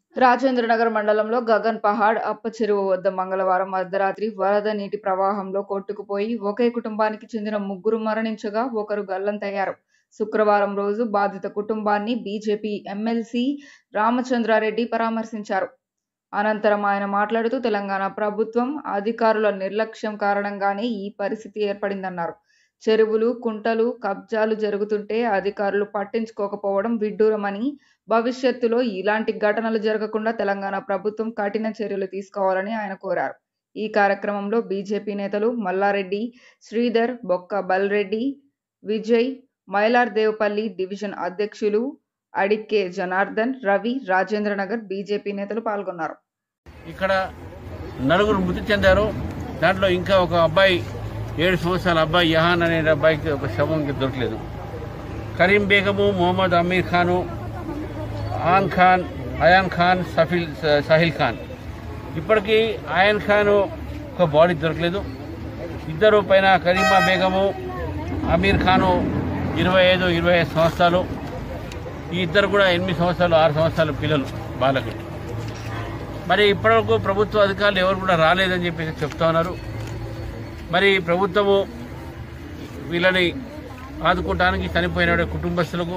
రాజేంద్రనగర్ మండలంలో గగన్ పహాడ్ అప్ప చెరువు వద్ద మంగళవారం అర్ధరాత్రి వరద నీటి ప్రవాహంలో కొట్టుకుపోయి ఒకే కుటుంబానికి చెందిన ముగ్గురు మరణించగా ఒకరు గల్లంతయ్యారు శుక్రవారం రోజు బాధిత కుటుంబాన్ని బీజేపీ ఎమ్మెల్సీ రామచంద్రారెడ్డి పరామర్శించారు అనంతరం ఆయన మాట్లాడుతూ తెలంగాణ ప్రభుత్వం అధికారుల నిర్లక్ష్యం కారణంగానే ఈ పరిస్థితి ఏర్పడిందన్నారు చెరువులు కుంటలు కబ్జాలు జరుగుతుంటే అధికారులు పట్టించుకోకపోవడం విడ్డూరమని భవిష్యత్తులో ఇలాంటి ఘటనలు జరగకుండా తెలంగాణ ప్రభుత్వం కఠిన చర్యలు తీసుకోవాలని ఆయన కోరారు ఈ కార్యక్రమంలో బీజేపీ నేతలు మల్లారెడ్డి శ్రీధర్ బొక్క బల్రెడ్డి విజయ్ మైలార్దేవపల్లి డివిజన్ అధ్యక్షులు అడిక్కే జనార్దన్ రవి రాజేంద్రనగర్ బీజేపీ నేతలు పాల్గొన్నారు ఇక్కడ నలుగురు మృతి చెందారు దాంట్లో ఇంకా ఒక అబ్బాయి ఏడు సంవత్సరాల అబ్బాయి యహాన్ అనే అబ్బాయికి ఒక శవం ఇంకా దొరకలేదు కరీం బేగము మొహమ్మద్ అమీర్ ఖాను ఆన్ ఖాన్ అయాన్ ఖాన్ సఫిల్ సాహిల్ ఖాన్ ఇప్పటికీ అయాన్ ఖాన్ ఒక బాడీ దొరకలేదు ఇద్దరు పైన కరీమా బేగము అమీర్ ఖాను ఇరవై ఐదు ఇరవై ఐదు సంవత్సరాలు ఈ ఇద్దరు కూడా ఎనిమిది సంవత్సరాలు ఆరు సంవత్సరాల పిల్లలు బాలకులు మరి ఇప్పటివరకు ప్రభుత్వ అధికారులు ఎవరు కూడా రాలేదని చెప్పేసి చెప్తా ఉన్నారు మరి ప్రభుత్వము వీళ్ళని ఆదుకోవడానికి చనిపోయిన కుటుంబస్తులకు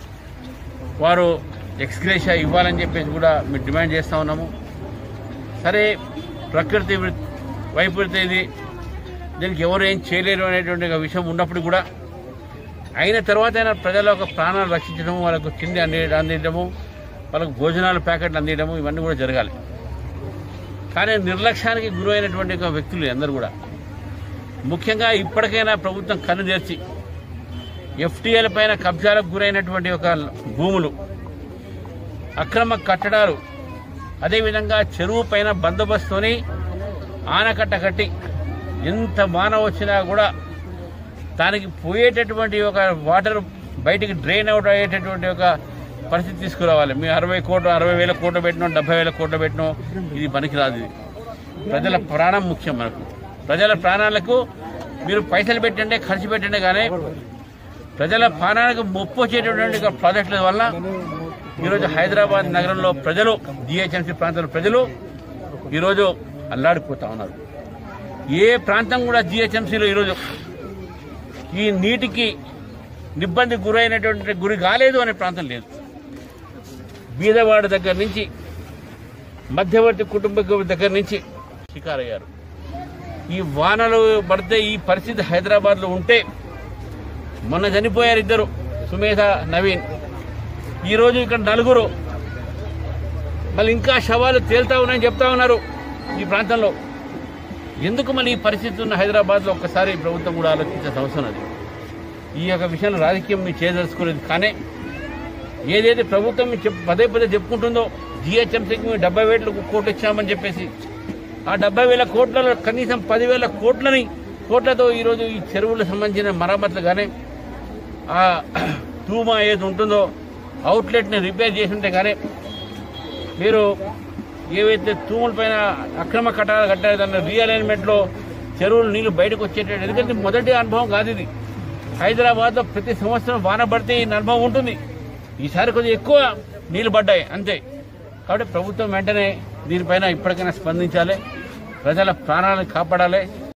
వారు ఎక్స్గ్రేషియా ఇవ్వాలని చెప్పేసి కూడా మేము డిమాండ్ చేస్తూ ఉన్నాము సరే ప్రకృతి వి- వైపరీత్యం ఇది దీనికి ఎవరు ఏం చేయలేరు అనేటువంటి ఒక విషయం ఉన్నప్పుడు కూడా అయిన తర్వాత అయినా ప్రజల యొక్క ప్రాణాలు రక్షించడము వాళ్ళకు తిండి అంది అందించడము వాళ్ళకు భోజనాల ప్యాకెట్లు అందించడము ఇవన్నీ కూడా జరగాలి కానీ నిర్లక్ష్యానికి గురైనటువంటి ఒక వ్యక్తులు అందరూ కూడా ముఖ్యంగా ఇప్పటికైనా ప్రభుత్వం కన్ను తెరిచి ఎఫ్టీఎల పైన కబ్జాలకు గురైనటువంటి ఒక భూములు అక్రమ కట్టడాలు అదేవిధంగా చెరువు పైన బందోబస్తుని ఆనకట్ట కట్టి ఎంత మానవ వచ్చినా కూడా దానికి పోయేటటువంటి ఒక వాటర్ బయటికి డ్రైన్ అవుట్ అయ్యేటటువంటి ఒక పరిస్థితి తీసుకురావాలి మేము అరవై కోట్లు అరవై వేల కోట్లు పెట్టినాం డెబ్బై వేల కోట్లు పెట్టినాం ఇది పనికిరాదు ఇది ప్రజల ప్రాణం ముఖ్యం మనకు ప్రజల ప్రాణాలకు మీరు పైసలు పెట్టండి ఖర్చు పెట్టండి కానీ ప్రజల ప్రాణాలకు ముప్పు వచ్చేటటువంటి ఒక ప్రాజెక్టుల వల్ల ఈరోజు హైదరాబాద్ నగరంలో ప్రజలు జిహెచ్ఎంసీ ప్రాంతంలో ప్రజలు ఈరోజు అల్లాడిపోతా ఉన్నారు ఏ ప్రాంతం కూడా జిహెచ్ఎంసీలో ఈరోజు ఈ నీటికి ఇబ్బంది గురైనటువంటి గురి కాలేదు అనే ప్రాంతం లేదు బీదవాడ దగ్గర నుంచి మధ్యవర్తి కుటుంబ దగ్గర నుంచి షికారయ్యారు ఈ వానలు పడితే ఈ పరిస్థితి హైదరాబాద్లో ఉంటే మొన్న చనిపోయారు ఇద్దరు సుమేధ నవీన్ ఈరోజు ఇక్కడ నలుగురు మళ్ళీ ఇంకా శవాలు తేలుతా ఉన్నాయని చెప్తా ఉన్నారు ఈ ప్రాంతంలో ఎందుకు మళ్ళీ ఈ పరిస్థితి ఉన్న హైదరాబాద్లో ఒక్కసారి ప్రభుత్వం కూడా ఆలోచించాల్సిన అవసరం అది ఈ యొక్క విషయంలో రాజకీయం మీరు చేయదలుచుకునేది కానీ ఏదైతే ప్రభుత్వం మీకు చెప్ పదే పదే చెప్పుకుంటుందో జిహెచ్ఎంసీకి మేము డెబ్బై వేల కోట్లు ఇచ్చామని చెప్పేసి ఆ డెబ్బై వేల కోట్లలో కనీసం పదివేల కోట్లని కోట్లతో ఈరోజు ఈ చెరువులకు సంబంధించిన మరమ్మతులు కానీ ఆ తూమా ఏది ఉంటుందో అవుట్లెట్ని రిపేర్ చేసి ఉంటే కానీ మీరు ఏవైతే తూముల పైన అక్రమ కట్టాలు కట్టారు దాని రీఅలైన్మెంట్లో చెరువులు నీళ్లు బయటకు వచ్చేటట్టు ఎందుకంటే మొదటి అనుభవం కాదు ఇది హైదరాబాద్లో ప్రతి సంవత్సరం వాన పడితే ఈ అనుభవం ఉంటుంది ఈసారి కొద్దిగా ఎక్కువ నీళ్లు పడ్డాయి అంతే కాబట్టి ప్రభుత్వం వెంటనే దీనిపైన ఇప్పటికైనా స్పందించాలి ప్రజల ప్రాణాలను కాపాడాలి